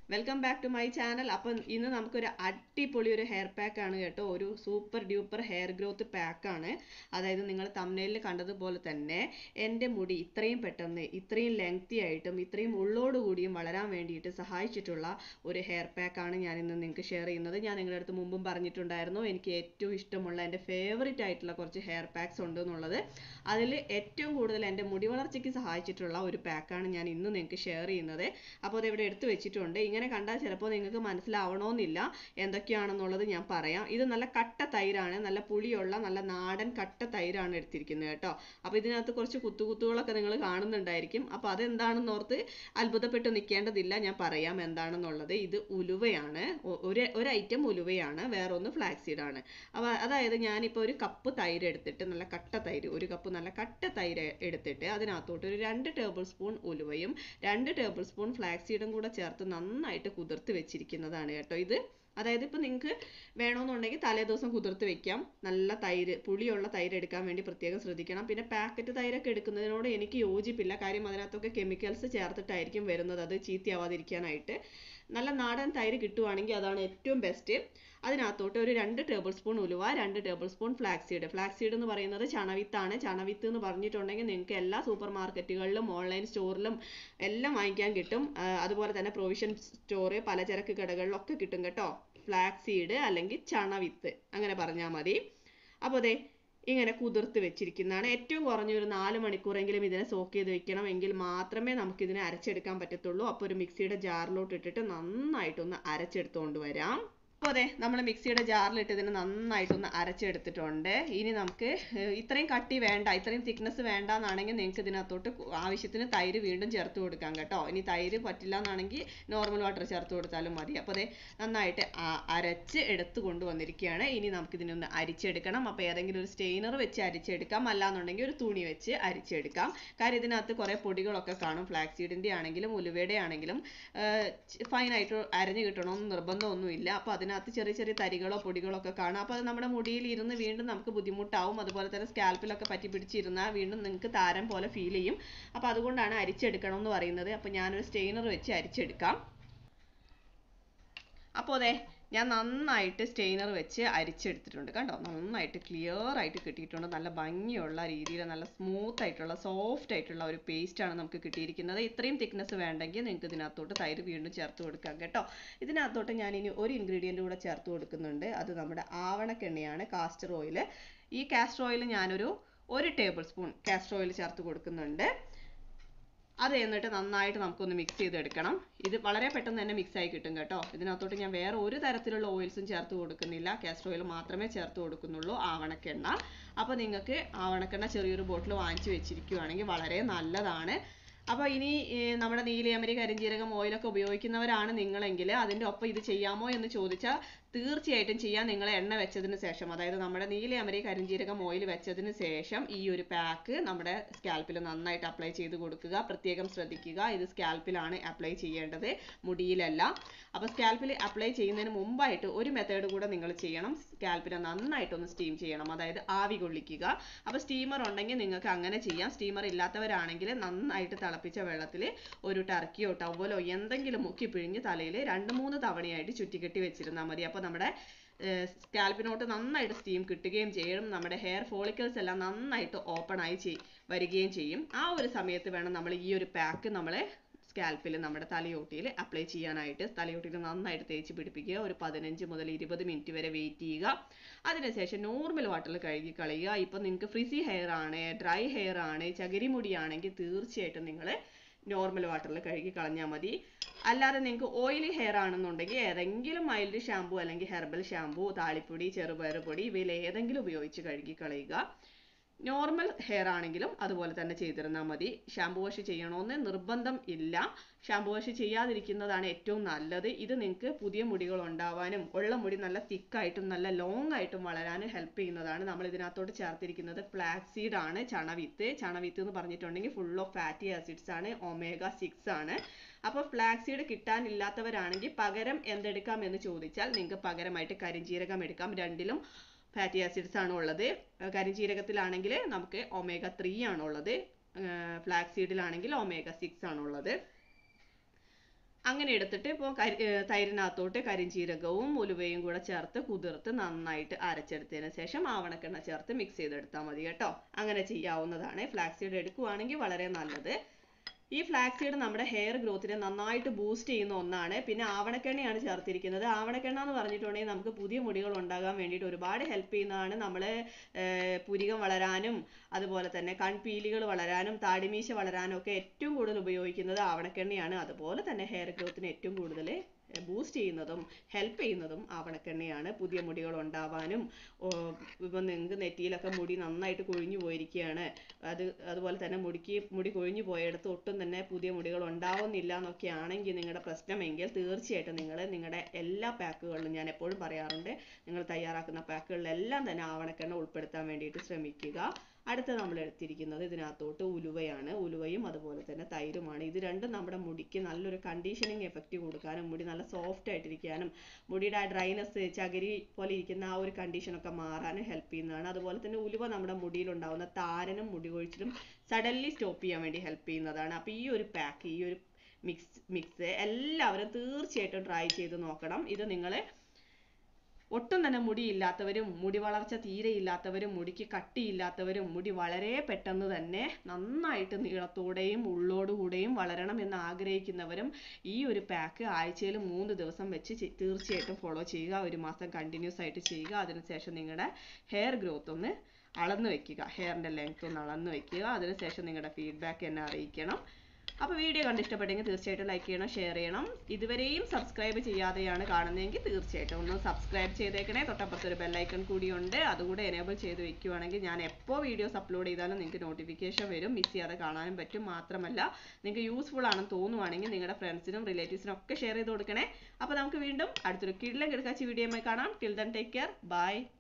welcome back to my channel അപ്പം ഇന്ന് നമുക്കൊരു അടിപൊളി ഒരു ഹെയർ പാക്ക് ആണ് കേട്ടോ ഒരു സൂപ്പർ ഡ്യൂപ്പർ ഹെയർ ഗ്രോത്ത് പാക്കാണ് അതായത് നിങ്ങൾ തമ്മിലിൽ കണ്ടതുപോലെ തന്നെ എൻ്റെ മുടി ഇത്രയും പെട്ടെന്ന് ഇത്രയും ലെങ്തി ആയിട്ടും ഇത്രയും ഉള്ളോട് കൂടിയും വളരാൻ വേണ്ടിയിട്ട് സഹായിച്ചിട്ടുള്ള ഒരു ഹെയർ പാക്കാണ് ഞാൻ ഇന്ന് നിങ്ങൾക്ക് ഷെയർ ചെയ്യുന്നത് ഞാൻ നിങ്ങളുടെ അടുത്ത് മുമ്പും പറഞ്ഞിട്ടുണ്ടായിരുന്നു എനിക്ക് ഏറ്റവും ഇഷ്ടമുള്ള എൻ്റെ ഫേവറേറ്റ് ആയിട്ടുള്ള കുറച്ച് ഹെയർ പാക്സ് ഉണ്ട് എന്നുള്ളത് അതിൽ ഏറ്റവും കൂടുതൽ എൻ്റെ മുടി വളർച്ചയ്ക്ക് സഹായിച്ചിട്ടുള്ള ഒരു പാക്കാണ് ഞാൻ ഇന്ന് നിങ്ങൾക്ക് ഷെയർ ചെയ്യുന്നത് അപ്പോൾ അത് ഇവിടെ എടുത്തു വെച്ചിട്ടുണ്ട് ഇങ്ങനെ കണ്ടാൽ ചിലപ്പോൾ നിങ്ങൾക്ക് മനസ്സിലാവണമെന്നില്ല എന്തൊക്കെയാണെന്നുള്ളത് ഞാൻ പറയാം ഇത് നല്ല കട്ട തൈരാണ് നല്ല പുളിയുള്ള നല്ല നാടൻ കട്ട തൈരാണ് എടുത്തിരിക്കുന്നത് കേട്ടോ അപ്പോൾ ഇതിനകത്ത് കുറച്ച് കുത്തുകുത്തുകളൊക്കെ നിങ്ങൾ കാണുന്നുണ്ടായിരിക്കും അപ്പോൾ അതെന്താണെന്ന് ഓർത്ത് അത്ഭുതപ്പെട്ട് നിൽക്കേണ്ടതില്ല ഞാൻ പറയാം എന്താണെന്നുള്ളത് ഇത് ഉലുവയാണ് ഒ- ഒരു ഒരു ഐറ്റം ഉലുവയാണ് വേറൊന്ന് ഫ്ലാക്സീഡ് ആണ് അപ്പോൾ അതായത് ഞാനിപ്പോൾ ഒരു കപ്പ് തൈര് എടുത്തിട്ട് നല്ല കട്ട തൈര് ഒരു കപ്പ് നല്ല കട്ട തൈര് എടുത്തിട്ട് അതിനകത്തോട്ട് ഒരു രണ്ട് ടേബിൾ സ്പൂൺ ഉലുവയും രണ്ട് ടേബിൾ സ്പൂൺ ഫ്ലാക്സീഡും കൂടെ ചേർത്ത് നന്നായിട്ട് കുതിർത്ത് വെച്ചിരിക്കുന്നതാണ് കേട്ടോ ഇത് അതായത് ഇപ്പം നിങ്ങൾക്ക് വേണമെന്നുണ്ടെങ്കിൽ തലേ ദിവസം കുതിർത്ത് വെക്കാം നല്ല തൈര് പുളിയുള്ള തൈര് എടുക്കാൻ വേണ്ടി പ്രത്യേകം ശ്രദ്ധിക്കണം പിന്നെ പാക്കറ്റ് തൈരൊക്കെ എടുക്കുന്നതിനോട് എനിക്ക് യോജിപ്പില്ല കാര്യം അതിനകത്തൊക്കെ കെമിക്കൽസ് ചേർത്തിട്ടായിരിക്കും വരുന്നത് അത് ചീത്തയാവാതിരിക്കാനായിട്ട് നല്ല നാടൻ തൈര് കിട്ടുവാണെങ്കിൽ അതാണ് ഏറ്റവും ബെസ്റ്റ് അതിനകത്തോട്ട് ഒരു രണ്ട് ടേബിൾ സ്പൂൺ ഉലുവ രണ്ട് ടേബിൾ സ്പൂൺ ഫ്ലാക്സീഡ് ഫ്ലാക്സീഡ് എന്ന് പറയുന്നത് ചണവിത്താണ് ചണവിത്ത് എന്ന് പറഞ്ഞിട്ടുണ്ടെങ്കിൽ നിങ്ങൾക്ക് എല്ലാ സൂപ്പർ മാർക്കറ്റുകളിലും ഓൺലൈൻ സ്റ്റോറിലും എല്ലാം വാങ്ങിക്കാൻ കിട്ടും ആ, അതുപോലെ തന്നെ പ്രൊവിഷൻ സ്റ്റോറ് പലചരക്ക് കടകളിലൊക്കെ കിട്ടും കേട്ടോ ഫ്ലാക്സീഡ് അല്ലെങ്കിൽ ചണവിത്ത് അങ്ങനെ പറഞ്ഞാൽ മതി അപ്പോൾ അതെ ഇങ്ങനെ കുതിർത്ത് വെച്ചിരിക്കുന്നതാണ് ഏറ്റവും കുറഞ്ഞ ഒരു നാല് മണിക്കൂറെങ്കിലും ഇതിനെ സോക്ക് ചെയ്ത് വെക്കണം എങ്കിൽ മാത്രമേ നമുക്ക് ഇതിനെ അരച്ചെടുക്കാൻ പറ്റത്തുള്ളൂ അപ്പോൾ ഒരു മിക്സിയുടെ ജാറിലോട്ട് ഇട്ടിട്ട് നന്നായിട്ടൊന്ന് അരച്ചെടുത്തുകൊണ്ട് വരാം അപ്പോൾ അതെ നമ്മൾ മിക്സിയുടെ ജാറിലിട്ട് ഇതിനെ നന്നായിട്ടൊന്ന് അരച്ചെടുത്തിട്ടുണ്ട് ഇനി നമുക്ക് ഏർ ഇത്രയും കട്ടി വേണ്ട ഇത്രയും തിക്നെസ് വേണ്ട എന്നാണെങ്കിൽ നിങ്ങൾക്ക് ഇതിനകത്തോട്ട് കു- ആവശ്യത്തിന് തൈര് വീണ്ടും ചേർത്ത് കൊടുക്കാം കേട്ടോ ഇനി തൈര് പറ്റില്ല എന്നാണെങ്കിൽ നോർമൽ വാട്ടർ ചേർത്ത് കൊടുത്താലും മതി അപ്പോൾ അതെ നന്നായിട്ട് ആ- അരച്ച് എടുത്ത് കൊണ്ടുവന്നിരിക്കുകയാണ് ഇനി നമുക്ക് ഇതിനൊന്ന് അരിച്ചെടുക്കണം അപ്പോൾ ഏതെങ്കിലും ഒരു സ്റ്റെയിനർ വെച്ച് അരിച്ചെടുക്കാം അല്ലാന്നുണ്ടെങ്കിൽ ഒരു തുണി വെച്ച് അരിച്ചെടുക്കാം കാര്യം ഇതിനകത്ത് കുറേ പൊടികളൊക്കെ കാണും ഫ്ലാക്സീഡിൻ്റെ ആണെങ്കിലും ഉലുവയുടെ ആണെങ്കിലും ഫൈനായിട്ട് അരഞ്ഞ് കിട്ടണമെന്ന് നിർബന്ധമൊന്നുമില്ല അപ്പോൾ അതിനകത്ത് ചെറിയ ചെറിയ തരികളോ പൊടികളോ ഒക്കെ കാണും അപ്പോൾ അത് നമ്മുടെ മുടിയിൽ ഇരുന്ന് വീണ്ടും നമുക്ക് ബുദ്ധിമുട്ടാവും അതുപോലെ തന്നെ സ്കാൽപ്പിലൊക്കെ പറ്റി പിടിച്ചിരുന്നാൽ വീണ്ടും നിങ്ങൾക്ക് താരം പോലെ ഫീൽ ചെയ്യും അപ്പോൾ അതുകൊണ്ടാണ് അരിച്ചെടുക്കണം എന്ന് പറയുന്നത് അപ്പോൾ ഞാനൊരു സ്റ്റെയിനർ വെച്ച് അരിച്ചെടുക്കാം അപ്പോൾ അതെ ഞാൻ നന്നായിട്ട് സ്റ്റെയിനർ വെച്ച് അരിച്ചെടുത്തിട്ടുണ്ട് കണ്ടോ നന്നായിട്ട് ക്ലിയർ ആയിട്ട് കിട്ടിയിട്ടുണ്ട് നല്ല ഭംഗിയുള്ള രീതിയിൽ നല്ല സ്മൂത്ത് ആയിട്ടുള്ള സോഫ്റ്റ് ആയിട്ടുള്ള ഒരു paste ആണ് നമുക്ക് കിട്ടിയിരിക്കുന്നത് ഇത്രയും തിക്നെസ് വേണ്ടെങ്കിൽ നിങ്ങൾക്ക് ഇതിനകത്തോട്ട് തൈര് വീണ്ടും ചേർത്ത് കൊടുക്കാം കേട്ടോ ഇതിനകത്തോട്ട് ഞാൻ ഇനി ഒരു ഇൻഗ്രീഡിയൻ്റ് കൂടെ ചേർത്ത് കൊടുക്കുന്നുണ്ട് അത് നമ്മുടെ ആവണക്കെണ്ണയാണ് കാസ്റ്റർ ഓയിൽ ഈ കാസ്റ്റർ ഓയിൽ ഞാനൊരു ഒരു ടേബിൾ സ്പൂൺ കാസ്റ്റർ ഓയിൽ ചേർത്ത് കൊടുക്കുന്നുണ്ട് അത് എന്നിട്ട് നന്നായിട്ട് നമുക്കൊന്ന് മിക്സ് ചെയ്തെടുക്കണം ഇത് വളരെ പെട്ടെന്ന് തന്നെ മിക്സ് ആയി കിട്ടും കേട്ടോ ഇതിനകത്തോട്ട് ഞാൻ വേറെ ഒരു തരത്തിലുള്ള ഓയിൽസും ചേർത്ത് കൊടുക്കുന്നില്ല കാസ്റ്റർ ഓയിൽ മാത്രമേ ചേർത്ത് കൊടുക്കുന്നുള്ളൂ ആവണക്കെണ്ണ അപ്പോൾ നിങ്ങൾക്ക് ആവണക്കെണ്ണ ചെറിയൊരു ബോട്ടിൽ വാങ്ങിച്ചു വെച്ചിരിക്കുകയാണെങ്കിൽ വളരെ നല്ലതാണ് അപ്പോൾ ഇനി ഏർ നമ്മുടെ നീലിയമരി കരിഞ്ജീരകം ഓയിലൊക്കെ ഉപയോഗിക്കുന്നവരാണ് നിങ്ങളെങ്കിൽ അതിൻ്റെ ഒപ്പം ഇത് ചെയ്യാമോ എന്ന് ചോദിച്ചാൽ തീർച്ചയായിട്ടും ചെയ്യാൻ നിങ്ങൾ എണ്ണ വെച്ചതിന് ശേഷം അതായത് നമ്മുടെ നീലയമരി കരിഞ്ജീരകം ഓയിൽ വെച്ചതിന് ശേഷം ഈ ഒരു പാക്ക് നമ്മുടെ സ്കാൽപ്പിൽ നന്നായിട്ട് അപ്ലൈ ചെയ്ത് കൊടുക്കുക പ്രത്യേകം ശ്രദ്ധിക്കുക ഇത് സ്കാൽപ്പിലാണ് അപ്ലൈ ചെയ്യേണ്ടത് മുടിയിലല്ല അപ്പോൾ സ്കാൽപ്പിൽ അപ്ലൈ ചെയ്യുന്നതിന് മുമ്പായിട്ട് ഒരു മെത്തേഡ് കൂടെ നിങ്ങൾ ചെയ്യണം സ്കാൽപ്പിനെ നന്നായിട്ടൊന്ന് സ്റ്റീം ചെയ്യണം അതായത് ആവി കൊള്ളിക്കുക അപ്പോൾ സ്റ്റീമർ ഉണ്ടെങ്കിൽ നിങ്ങൾക്ക് അങ്ങനെ ചെയ്യാം സ്റ്റീമർ ഇല്ലാത്തവരാണെങ്കിൽ നന്നായിട്ട് തിളപ്പിച്ച വെള്ളത്തിൽ ഒരു ടർക്കിയോ ടവലോ എന്തെങ്കിലും മുക്കി പിഴിഞ്ഞ് തലയിൽ രണ്ട് മൂന്ന് തവണയായിട്ട് ചുറ്റിക്കെട്ടി വെച്ചിരുന്നാൽ മതി അപ്പോൾ നമ്മുടെ സ്കാൽപ്പിനോട്ട് നന്നായിട്ട് സ്റ്റീം കിട്ടുകയും ചെയ്യും നമ്മുടെ ഹെയർ ഫോളിക്കിൾസ് എല്ലാം നന്നായിട്ട് ഓപ്പൺ ആയി ചെയ് വരികയും ചെയ്യും ആ ഒരു സമയത്ത് വേണം നമ്മൾ ഈ ഒരു പാക്ക് നമ്മൾ സ്കാൽപ്പിൽ നമ്മുടെ തലയോട്ടിയിൽ അപ്ലൈ ചെയ്യാനായിട്ട് തലയോട്ടിയിൽ നന്നായിട്ട് തേച്ച് പിടിപ്പിക്കുക ഒരു പതിനഞ്ച് മുതൽ ഇരുപത് മിനിറ്റ് വരെ വെയിറ്റ് ചെയ്യുക അതിനുശേഷം നോർമൽ വാട്ടറിൽ കഴുകി കളയുക ഇപ്പം നിങ്ങൾക്ക് ഫ്രിസി ഹെയർ ആണ് ഡ്രൈ ഹെയർ ആണ് ചകിരിമുടിയാണെങ്കിൽ തീർച്ചയായിട്ടും നിങ്ങൾ നോർമൽ വാട്ടറിൽ കഴുകി കളഞ്ഞാൽ മതി അല്ലാതെ നിങ്ങൾക്ക് ഓയിലി ഹെയർ ആണെന്നുണ്ടെങ്കിൽ ഏതെങ്കിലും മൈൽഡ് ഷാമ്പു അല്ലെങ്കിൽ ഹെർബൽ ഷാമ്പു താളിപ്പൊടി ചെറുപയർ പൊടി ഇവയിൽ ഏതെങ്കിലും ഉപയോഗിച്ച് കഴുകി കളയുക നോർമൽ ഹെയർ ആണെങ്കിലും അതുപോലെ തന്നെ ചെയ്തിരുന്നാൽ മതി ഷാമ്പു വാഷ് ചെയ്യണമെന്ന് നിർബന്ധം ഇല്ല ഷാമ്പു വാഷ് ചെയ്യാതിരിക്കുന്നതാണ് ഏറ്റവും നല്ലത് ഇത് നിങ്ങൾക്ക് പുതിയ മുടികൾ ഉണ്ടാവാനും ഉള്ള മുടി നല്ല തിക്കായിട്ടും നല്ല ലോങ് ആയിട്ടും വളരാനും ഹെൽപ്പ് ചെയ്യുന്നതാണ് നമ്മൾ ഇതിനകത്തോട്ട് ചേർത്തിരിക്കുന്നത് ഫ്ലാക്സീഡ് ആണ് ചണവിത്ത് ചണവിത്ത് എന്ന് പറഞ്ഞിട്ടുണ്ടെങ്കിൽ ഫുൾ ഓഫ് ഫാറ്റി ആസിഡ്സ് ആണ് ഒമേഗ സിക്സ് ആണ് അപ്പോൾ ഫ്ലാക്സീഡ് കിട്ടാനില്ലാത്തവരാണെങ്കിൽ പകരം എന്തെടുക്കാം എന്ന് ചോദിച്ചാൽ നിങ്ങൾക്ക് പകരമായിട്ട് കരിഞ്ജീരകം എടുക്കാം രണ്ടിലും ഫാറ്റി ആസിഡ്സ് ആണ് ഉള്ളത് ഏർ കരിഞ്ജീരകത്തിലാണെങ്കിൽ നമുക്ക് ഒമേഗ ത്രീ ആണ് ഉള്ളത് ഫ്ലാക്സീഡിലാണെങ്കിൽ ഒമേഗ സിക്സ് ആണ് ഉള്ളത് അങ്ങനെ എടുത്തിട്ട് ഇപ്പോൾ കരി ഏർ തൈരിനകത്തോട്ട് കരിഞ്ചീരകവും ഉലുവയും കൂടെ ചേർത്ത് കുതിർത്ത് നന്നായിട്ട് അരച്ചെടുത്തതിന് ശേഷം ആവണക്കെണ്ണ ചേർത്ത് മിക്സ് ചെയ്തെടുത്താൽ മതി കേട്ടോ അങ്ങനെ ചെയ്യാവുന്നതാണ് ഫ്ലാക്സ് സീഡ് എടുക്കുവാണെങ്കിൽ വളരെ നല്ലത് ഈ ഫ്ലാക്സ് സീഡ് നമ്മുടെ ഹെയർ ഗ്രോത്തിനെ നന്നായിട്ട് ബൂസ്റ്റ് ചെയ്യുന്ന ഒന്നാണ് പിന്നെ ആവണക്കെണ്ണയാണ് ചേർത്തിരിക്കുന്നത് ആവണക്കെണ്ണ എന്ന് പറഞ്ഞിട്ടുണ്ടെങ്കിൽ നമുക്ക് പുതിയ മുടികൾ ഉണ്ടാകാൻ വേണ്ടിയിട്ട് ഒരുപാട് ഹെൽപ്പ് ചെയ്യുന്നതാണ് നമ്മൾ പുരികം വളരാനും അതുപോലെ തന്നെ കൺപീലികൾ വളരാനും താടിമീശ വളരാനും ഒക്കെ ഏറ്റവും കൂടുതൽ ഉപയോഗിക്കുന്നത് ആവണക്കെണ്ണയാണ് അതുപോലെ തന്നെ ഹെയർ ഗ്രോത്തിന് ഏറ്റവും കൂടുതൽ ബൂസ്റ്റ് ചെയ്യുന്നതും ഹെൽപ്പ് ചെയ്യുന്നതും ആവണക്കെണ്ണയാണ് പുതിയ മുടികൾ ഉണ്ടാവാനും ഇപ്പം നിങ്ങൾക്ക് നെറ്റിയിലൊക്കെ മുടി നന്നായിട്ട് കൊഴിഞ്ഞു പോയിരിക്കുകയാണ് അത് അതുപോലെ തന്നെ മുടിക്ക് മുടി കൊഴിഞ്ഞു പോയിടത്ത് ഒട്ടും തന്നെ പുതിയ മുടികൾ ഉണ്ടാവുന്നില്ല എന്നൊക്കെ ആണെങ്കിൽ നിങ്ങളുടെ പ്രശ്നമെങ്കിൽ തീർച്ചയായിട്ടും നിങ്ങൾ നിങ്ങളുടെ എല്ലാ പാക്കുകളിലും ഞാൻ എപ്പോഴും പറയാറുണ്ട് നിങ്ങൾ തയ്യാറാക്കുന്ന പാക്കുകളിലെല്ലാം തന്നെ ആവണക്കെണ്ണ ഉൾപ്പെടുത്താൻ വേണ്ടിയിട്ട് ശ്രമിക്കുക അടുത്ത നമ്മൾ എടുത്തിരിക്കുന്നത് ഇതിനകത്തോട്ട് ഉലുവയാണ് ഉലുവയും അതുപോലെ തന്നെ തൈരുമാണ് ഇത് രണ്ടും നമ്മുടെ മുടിക്ക് നല്ലൊരു കണ്ടീഷനിങ് എഫക്റ്റ് കൊടുക്കാനും മുടി നല്ല സോഫ്റ്റ് ആയിട്ടിരിക്കാനും മുടിയുടെ ആ ഡ്രൈനെസ് ചകിരി പോലെ ഇരിക്കുന്ന ആ ഒരു കണ്ടീഷനൊക്കെ മാറാനും ഹെൽപ്പ് ചെയ്യുന്നതാണ് അതുപോലെ തന്നെ ഉലുവ നമ്മുടെ മുടിയിൽ ഉണ്ടാവുന്ന താരനും മുടി കൊഴിച്ചിലും സഡൻലി സ്റ്റോപ്പ് ചെയ്യാൻ വേണ്ടി ഹെൽപ്പ് ചെയ്യുന്നതാണ് അപ്പോൾ ഈ ഒരു പാക്ക് ഈ ഒരു മിക്സ് മിക്സ് എല്ലാവരും തീർച്ചയായിട്ടും ട്രൈ ചെയ്ത് നോക്കണം ഇത് നിങ്ങൾ ഒട്ടും തന്നെ മുടി ഇല്ലാത്തവരും മുടി വളർച്ച തീരെ ഇല്ലാത്തവരും മുടിക്ക് കട്ടിയില്ലാത്തവരും മുടി വളരെ പെട്ടെന്ന് തന്നെ നന്നായിട്ട് നീളത്തോടെയും ഉള്ളോടുകൂടെയും വളരണം എന്ന് ആഗ്രഹിക്കുന്നവരും ഈ ഒരു പാക്ക് ആഴ്ചയിൽ മൂന്ന് ദിവസം വെച്ച് ചെ- തീർച്ചയായിട്ടും ഫോളോ ചെയ്യുക ഒരു മാസം കണ്ടിന്യൂസ് ആയിട്ട് ചെയ്യുക അതിനുശേഷം നിങ്ങളുടെ ഹെയർ ഗ്രോത്ത് ഒന്ന് അളന്ന് വെക്കുക ഹെയറിൻ്റെ ലെങ്ത് ഒന്ന് അളന്ന് വെക്കുക അതിനുശേഷം നിങ്ങളുടെ ഫീഡ്ബാക്ക് എന്നെ അറിയിക്കണം അപ്പോൾ വീഡിയോ കണ്ട് ഇഷ്ടപ്പെട്ടെങ്കിൽ തീർച്ചയായിട്ടും ലൈക്ക് ചെയ്യണം ഷെയർ ചെയ്യണം ഇതുവരെയും സബ്സ്ക്രൈബ് ചെയ്യാതെയാണ് കാണുന്നതെങ്കിൽ തീർച്ചയായിട്ടും ഒന്ന് സബ്സ്ക്രൈബ് ചെയ്തേക്കണേ തൊട്ടപ്പുറത്ത് ഒരു ബെല്ലൈക്കൺ കൂടിയുണ്ട് അതുകൂടെ എനേബിൾ ചെയ്ത് വെക്കുവാണെങ്കിൽ ഞാൻ എപ്പോൾ വീഡിയോസ് അപ്ലോഡ് ചെയ്താലും നിങ്ങൾക്ക് നോട്ടിഫിക്കേഷൻ വരും മിസ് ചെയ്യാതെ കാണാനും പറ്റും മാത്രമല്ല നിങ്ങൾക്ക് യൂസ്ഫുൾ ആണെന്ന് തോന്നുവാണെങ്കിൽ നിങ്ങളുടെ ഫ്രണ്ട്സിനും റിലേറ്റീവ്സിനും ഒക്കെ ഷെയർ ചെയ്ത് കൊടുക്കണേ അപ്പോൾ നമുക്ക് വീണ്ടും അടുത്തൊരു കിടിലം കിടക്കാച്ചി വീഡിയോയുമായി കാണാം till then take care by